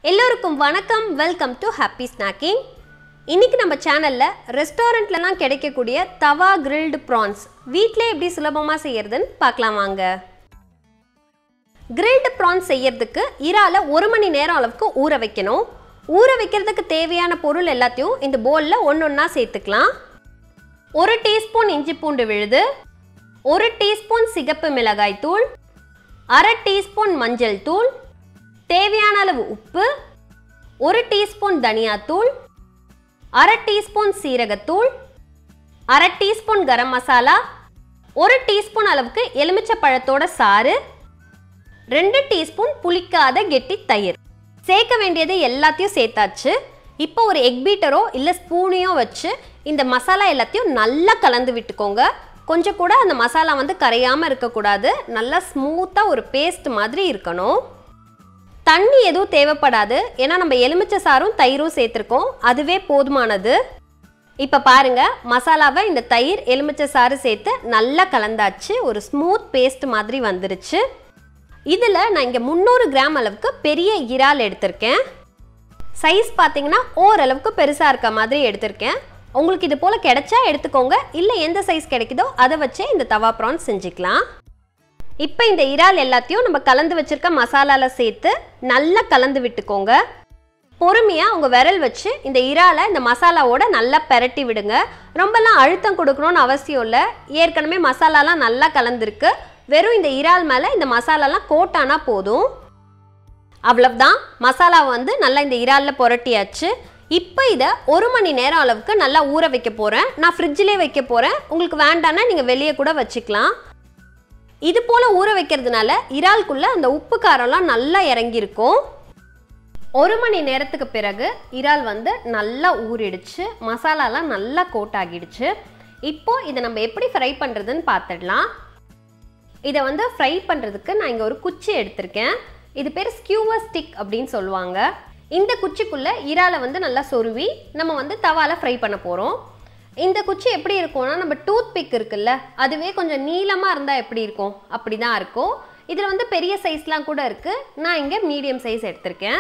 எல்லோருக்கும் வணக்கம் welcome to happy snacking இன்னைக்கு நம்ம சேனலில் ரெஸ்டாரண்ட்லலாம் கிடைக்கக்கூடிய தவா கிரில்டு ப்ரான்ஸ் வீட்டிலே எப்படி சுலபமாக செய்யறதுன்னு பார்க்கலாம் வாங்க கிரில்டு ப்ரான்ஸ் செய்யறதுக்கு இறால ஒரு மணி நேரம் அளவுக்கு ஊற வைக்கணும் ஊற வைக்கிறதுக்கு தேவையான பொருள் எல்லாத்தையும் இந்த போலில் ஒன்று ஒன்றா சேர்த்துக்கலாம் ஒரு டீஸ்பூன் இஞ்சி பூண்டு விழுது ஒரு டீஸ்பூன் சிகப்பு மிளகாய் தூள் அரை டீஸ்பூன் மஞ்சள் தூள் தேவையான அளவு உப்பு ஒரு டீஸ்பூன் தனியாத்தூள் அரை டீஸ்பூன் சீரகத்தூள் அரை டீஸ்பூன் கரம் மசாலா ஒரு டீஸ்பூன் அளவுக்கு எலுமிச்சை பழத்தோட சாறு ரெண்டு டீஸ்பூன் புளிக்காத கெட்டி தயிர் சேர்க்க வேண்டியது எல்லாத்தையும் சேர்த்தாச்சு இப்போ ஒரு எக் பீட்டரோ இல்லை ஸ்பூனையோ வச்சு இந்த மசாலா எல்லாத்தையும் நல்லா கலந்து விட்டுக்கோங்க கொஞ்சம் கூட அந்த மசாலா வந்து கரையாமல் இருக்கக்கூடாது நல்லா ஸ்மூத்தாக ஒரு பேஸ்ட் மாதிரி இருக்கணும் தண்ணி எதுவும் தேவைப்படாது ஏன்னா நம்ம எலுமிச்சை சாரும் தயிரும் சேர்த்துருக்கோம் அதுவே போதுமானது இப்போ பாருங்க மசாலாவை இந்த தயிர் எலுமிச்சை சாறு சேர்த்து நல்லா கலந்தாச்சு ஒரு ஸ்மூத் பேஸ்ட் மாதிரி வந்துருச்சு இதில் நான் இங்கே முந்நூறு கிராம் அளவுக்கு பெரிய இறால் எடுத்திருக்கேன் சைஸ் பார்த்தீங்கன்னா ஓரளவுக்கு பெருசாக இருக்க மாதிரி எடுத்திருக்கேன் உங்களுக்கு இது போல் கிடைச்சா எடுத்துக்கோங்க இல்லை எந்த சைஸ் கிடைக்குதோ அதை வச்சே இந்த தவா ப்ரான்ஸ் செஞ்சுக்கலாம் இப்போ இந்த இறால் எல்லாத்தையும் நம்ம கலந்து வச்சிருக்க மசாலாவில் சேர்த்து நல்லா கலந்து விட்டுக்கோங்க பொறுமையாக உங்கள் விரல் வச்சு இந்த இறாலை இந்த மசாலாவோட நல்லா பெரட்டி விடுங்க ரொம்பலாம் அழுத்தம் கொடுக்கணும்னு அவசியம் இல்லை ஏற்கனவே மசாலாலாம் நல்லா கலந்துருக்கு வெறும் இந்த இறால் மேலே இந்த மசாலாலாம் கோட்டானா போதும் அவ்வளவுதான் மசாலா வந்து நல்லா இந்த இறாலில் புரட்டியாச்சு இப்போ இதை ஒரு மணி நேரம் அளவுக்கு நல்லா ஊற வைக்க போகிறேன் நான் ஃப்ரிட்ஜிலே வைக்க போகிறேன் உங்களுக்கு வேண்டான்னா நீங்கள் வெளியே கூட வச்சுக்கலாம் இது போல் ஊற வைக்கிறதுனால இறால்குள்ளே அந்த உப்பு காரம்லாம் நல்லா இறங்கியிருக்கும் ஒரு மணி நேரத்துக்கு பிறகு இறால் வந்து நல்லா ஊறிடுச்சு மசாலாலாம் நல்லா கோட் ஆகிடுச்சு இப்போ இதை நம்ம எப்படி ஃப்ரை பண்ணுறதுன்னு பார்த்துடலாம் இதை வந்து ஃப்ரை பண்ணுறதுக்கு நான் இங்கே ஒரு குச்சி எடுத்திருக்கேன் இது பேர் ஸ்கியூவர் ஸ்டிக் அப்படின்னு சொல்லுவாங்க இந்த குச்சிக்குள்ளே இறாலை வந்து நல்லா சொருவி நம்ம வந்து தவால ஃப்ரை பண்ண போகிறோம் இந்த குச்சி எப்படி இருக்கும்னா நம்ம டூத் பிக் இருக்குல்ல அதுவே கொஞ்சம் நீளமாக இருந்தால் எப்படி இருக்கும் அப்படி தான் இருக்கும் இதில் வந்து பெரிய சைஸ்லாம் கூட இருக்குது நான் இங்கே மீடியம் சைஸ் எடுத்திருக்கேன்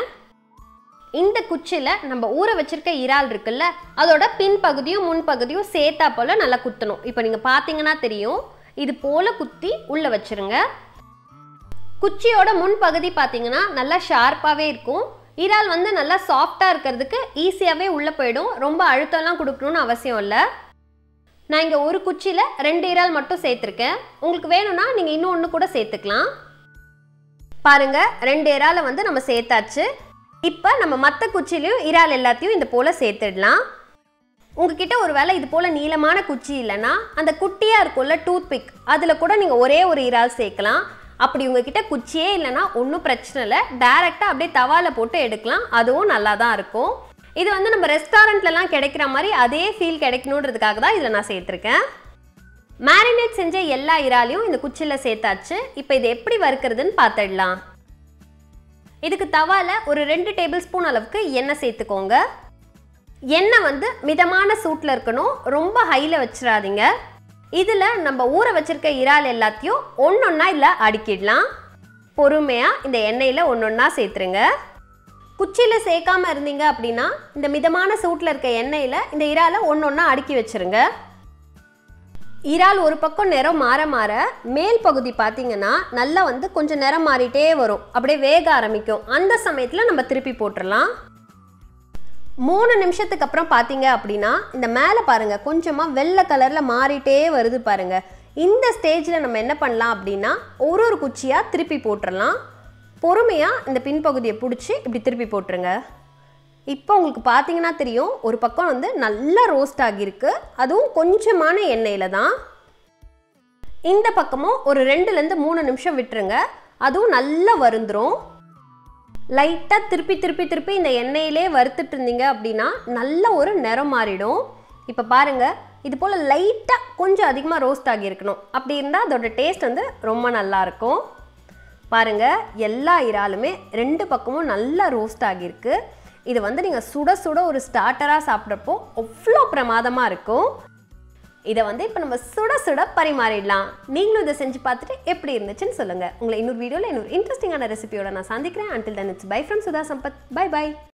இந்த குச்சியில் நம்ம ஊற வச்சிருக்க இறால் இருக்குல்ல அதோட பின் பகுதியும் முன் பகுதியும் சேர்த்தா போல் நல்லா குத்தணும் இப்போ நீங்கள் பார்த்தீங்கன்னா தெரியும் இது போல் குத்தி உள்ளே வச்சிருங்க குச்சியோட முன் பகுதி பார்த்தீங்கன்னா நல்லா ஷார்ப்பாகவே இருக்கும் இறால் வந்து நல்லா சாஃப்டாக இருக்கிறதுக்கு ஈஸியாகவே உள்ளே போயிடும் ரொம்ப அழுத்தம்லாம் கொடுக்கணும்னு அவசியம் இல்லை நான் இங்கே ஒரு குச்சியில் ரெண்டு இறால் மட்டும் சேர்த்துருக்கேன் உங்களுக்கு வேணும்னா நீங்கள் இன்னும் ஒன்று கூட சேர்த்துக்கலாம் பாருங்க ரெண்டு இறாலை வந்து நம்ம சேர்த்தாச்சு இப்போ நம்ம மற்ற குச்சிலையும் இறால் எல்லாத்தையும் இந்த போல் சேர்த்துடலாம் உங்ககிட்ட ஒரு வேளை இது போல் நீளமான குச்சி இல்லைன்னா அந்த குட்டியாக இருக்கும்ல டூத் பிக் அதில் கூட நீங்கள் ஒரே ஒரு இறால் சேர்க்கலாம் அப்படி உங்ககிட்ட குச்சியே இல்லைன்னா ஒன்றும் பிரச்சனை இல்லை டேரெக்டாக அப்படியே தவால போட்டு எடுக்கலாம் அதுவும் நல்லா தான் இருக்கும் இது வந்து நம்ம ரெஸ்டாரண்ட்லலாம் கிடைக்கிற மாதிரி அதே ஃபீல் கிடைக்கணுன்றதுக்காக தான் இதில் நான் சேர்த்துருக்கேன் மேரினேட் செஞ்ச எல்லா இறாலையும் இந்த குச்சியில் சேர்த்தாச்சு இப்போ இதை எப்படி வறுக்கிறதுன்னு பார்த்துடலாம் இதுக்கு தவால ஒரு ரெண்டு டேபிள் ஸ்பூன் அளவுக்கு எண்ணெய் சேர்த்துக்கோங்க எண்ணெய் வந்து மிதமான சூட்டில் இருக்கணும் ரொம்ப ஹையில் வச்சிடாதீங்க இதில் நம்ம ஊற வச்சிருக்க இறால் எல்லாத்தையும் ஒன்றொன்னா இதில் அடுக்கிடலாம் பொறுமையாக இந்த எண்ணெயில் ஒன்றொன்னா சேர்த்துருங்க குச்சியில் சேர்க்காம இருந்தீங்க அப்படின்னா இந்த மிதமான சூட்டில் இருக்க எண்ணெயில் இந்த இறாலை ஒன்றொன்னா அடுக்கி வச்சிருங்க இறால் ஒரு பக்கம் நிறம் மாற மாற மேல் பகுதி பார்த்தீங்கன்னா நல்லா வந்து கொஞ்சம் நிறம் மாறிட்டே வரும் அப்படியே வேக ஆரம்பிக்கும் அந்த சமயத்தில் நம்ம திருப்பி போட்டுடலாம் மூணு நிமிஷத்துக்கு அப்புறம் பார்த்தீங்க அப்படின்னா இந்த மேலே பாருங்கள் கொஞ்சமாக வெள்ளை கலரில் மாறிட்டே வருது பாருங்கள் இந்த ஸ்டேஜில் நம்ம என்ன பண்ணலாம் அப்படின்னா ஒரு ஒரு குச்சியாக திருப்பி போட்டுடலாம் பொறுமையாக இந்த பின்பகுதியை பிடிச்சி இப்படி திருப்பி போட்டுருங்க இப்போ உங்களுக்கு பார்த்தீங்கன்னா தெரியும் ஒரு பக்கம் வந்து நல்லா ரோஸ்ட் ஆகியிருக்கு அதுவும் கொஞ்சமான எண்ணெயில் தான் இந்த பக்கமும் ஒரு ரெண்டுலேருந்து மூணு நிமிஷம் விட்டுருங்க அதுவும் நல்லா வருந்துரும் லைட்டாக திருப்பி திருப்பி திருப்பி இந்த எண்ணெயிலே வறுத்துட்டு இருந்தீங்க அப்படின்னா நல்ல ஒரு நிறம் மாறிடும் இப்போ பாருங்கள் இது போல் லைட்டாக கொஞ்சம் அதிகமாக ரோஸ்ட் ஆகியிருக்கணும் அப்படி இருந்தால் அதோட டேஸ்ட் வந்து ரொம்ப நல்லாயிருக்கும் பாருங்கள் எல்லா இறாலுமே ரெண்டு பக்கமும் நல்லா ரோஸ்ட் ஆகியிருக்கு இது வந்து நீங்கள் சுட சுட ஒரு ஸ்டார்டராக சாப்பிட்றப்போ அவ்வளோ பிரமாதமாக இருக்கும் இதை வந்து இப்போ நம்ம சுட சுட பரிமாறிடலாம் நீங்களும் இதை செஞ்சு பார்த்துட்டு எப்படி இருந்துச்சுன்னு சொல்லுங்கள் உங்களை இன்னொரு வீடியோவில் இன்னொரு இன்ட்ரெஸ்டிங்கான ரெசிபியோட நான் சந்திக்கிறேன் until then it's bye from Sudha Sampath bye by